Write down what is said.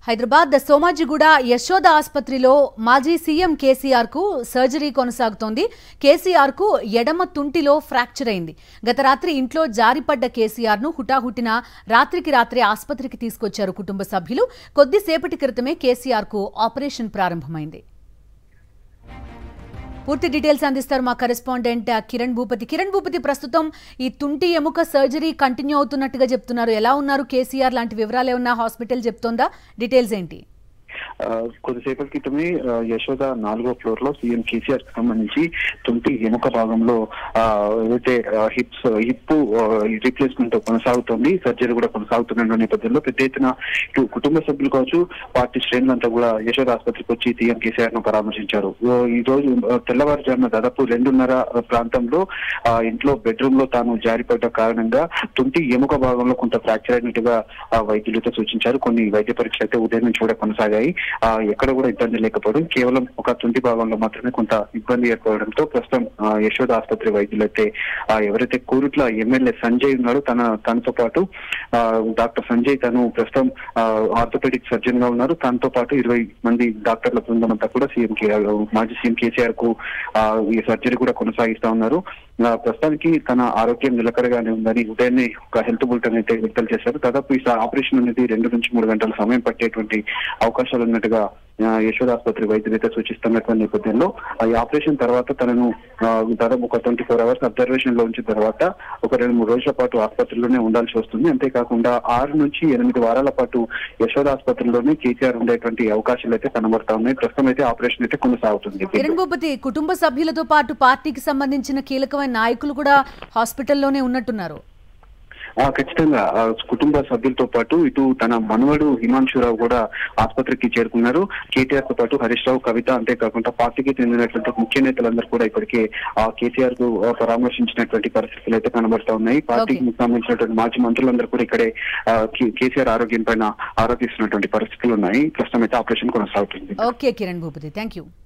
హైదరాబాద్ సోమాజిగూడ యశోద ఆసుపత్రిలో మాజీ సీఎం కేసీఆర్ కు సర్జరీ కొనసాగుతోంది కేసీఆర్ కు ఎడమ తుంటిలో ఫ్రాక్చర్ అయింది గత రాత్రి ఇంట్లో జారిపడ్డ కేసీఆర్ ను హుటాహుటిన రాత్రికి రాత్రి ఆసుపత్రికి తీసుకొచ్చారు కుటుంబ సభ్యులు కొద్దిసేపటి క్రితమే కేసీఆర్ కు ఆపరేషన్ ప్రారంభమైంది పూర్తి డీటెయిల్స్ అందిస్తారు మా కరెస్పాండెంట్ కిరణ్ భూపతి కిరణ్ భూపతి ప్రస్తుతం ఈ తుంటి ఎముక సర్జరీ కంటిన్యూ అవుతున్నట్టుగా చెప్తున్నారు ఎలా ఉన్నారు కేసీఆర్ లాంటి వివరాలు ఏమన్నా హాస్పిటల్ చెప్తోందా డీటెయిల్స్ ఏంటి ఆ, కొద్దిసేపటి క్రితమే ఆ, యశోద నాలుగో ఫ్లోర్ లో సీఎం కేసీఆర్ కి సంబంధించి తుంటి ఎముక భాగంలో ఆ, ఏదైతే హిప్స్ హిప్ రీప్లేస్మెంట్ కొనసాగుతోంది సర్జరీ కూడా కొనసాగుతున్న నేపథ్యంలో పెద్ద ఎత్తున ఇటు కుటుంబ సభ్యులు కావచ్చు పార్టీ శ్రేణులంతా కూడా యశోద ఆసుపత్రికి వచ్చి సీఎం కేసీఆర్ ను పరామర్శించారు ఓ, ఈ రోజు ఆ, తెల్లవారుజామున దాదాపు రెండున్నర ప్రాంతంలో ఆ, ఇంట్లో బెడ్రూమ్ లో తాను జారిపడ్డ కారణంగా తుంటి ఎముక భాగంలో కొంత ఫ్రాక్చర్ అయినట్టుగా ఆ, వైద్యులతో సూచించారు కొన్ని వైద్య పరీక్షలు అయితే ఉదయం నుంచి కూడా కొనసాగాయి ఆ, ఎక్కడ కూడా ఇబ్బంది లేకపోవడం కేవలం ఒక తుంటి భాగంలో మాత్రమే కొంత ఇబ్బంది ఏర్పడడంతో ప్రస్తుతం ఆ, యశోద ఆసుపత్రి వైద్యులు అయితే ఆ, ఎవరైతే కోరుట్ల ఎమ్మెల్యే సంజయ్ ఉన్నారో తన తనతో పాటు ఆ, డాక్టర్ సంజయ్ తను ప్రస్తుతం ఆర్థోపెడిక్ సర్జన్ గా ఉన్నారు తనతో పాటు ఇరవై మంది డాక్టర్ల బృందం అంతా కూడా సీఎం కే మాజీ సీఎం కేసీఆర్ కు ఆ, ఈ సర్జరీ కూడా కొనసాగిస్తా ఉన్నారు ఆ, ప్రస్తుతానికి తన ఆరోగ్యం నిలకడగానే ఉందని ఉదయాన్నే ఒక హెల్త్ బులెటిన్ అయితే విడుదల చేశారు దాదాపు ఈ ఆపరేషన్ అనేది రెండు నుంచి మూడు గంటల సమయం పట్టేటువంటి అవకాశాలు ఉన్నట్టుగా ఆ, యశోద ఆసుపత్రి వైద్యులు అయితే సూచిస్తున్నటువంటి నేపథ్యంలో ఆ, ఈ ఆపరేషన్ తర్వాత తనను ఆ, దాదాపు ఒక ట్వంటీ ఫోర్ అవర్స్ అబ్జర్వేషన్ లో ఉంచిన తర్వాత ఒక రెండు మూడు రోజుల పాటు ఆసుపత్రిలోనే ఉండాల్సి వస్తుంది అంతేకాకుండా ఆరు నుంచి ఎనిమిది వారాల పాటు యశోద ఆసుపత్రిలోనే కేసీఆర్ ఉండేటువంటి అవకాశాలు అయితే కనబడతా ఉన్నాయి ప్రస్తుతం అయితే ఆపరేషన్ అయితే కొనసాగుతుంది కిరణ్ భూపతి కుటుంబ సభ్యులతో పాటు పార్టీకి సంబంధించిన కీలకమైన నాయకులు కూడా హాస్పిటల్లోనే ఉన్నట్టున్నారు ఆ, ఖచ్చితంగా ఆ, కుటుంబ సభ్యులతో పాటు ఇటు తన మనవడు హిమాంశురావు కూడా ఆసుపత్రికి చేరుకున్నారు కేటీఆర్ తో పాటు హరీష్ రావు కవిత అంతేకాకుండా పార్టీకి చెందినటువంటి ముఖ్య నేతలందరూ కూడా ఇప్పటికే ఆ కేసీఆర్ కు ఆ, పరామర్శించినటువంటి పరిస్థితులు అయితే కనబడతా ఉన్నాయి పార్టీకి సంబంధించినటువంటి మాజీ మంత్రులందరూ కూడా ఇక్కడే ఆ, కే- కేసీఆర్ ఆరోగ్యం పైన ఆరోపిస్తున్నటువంటి పరిస్థితులు ఉన్నాయి ప్రస్తుతం అయితే ఆపరేషన్ కొనసాగుతుంది okay Kiran Bhupathi thank you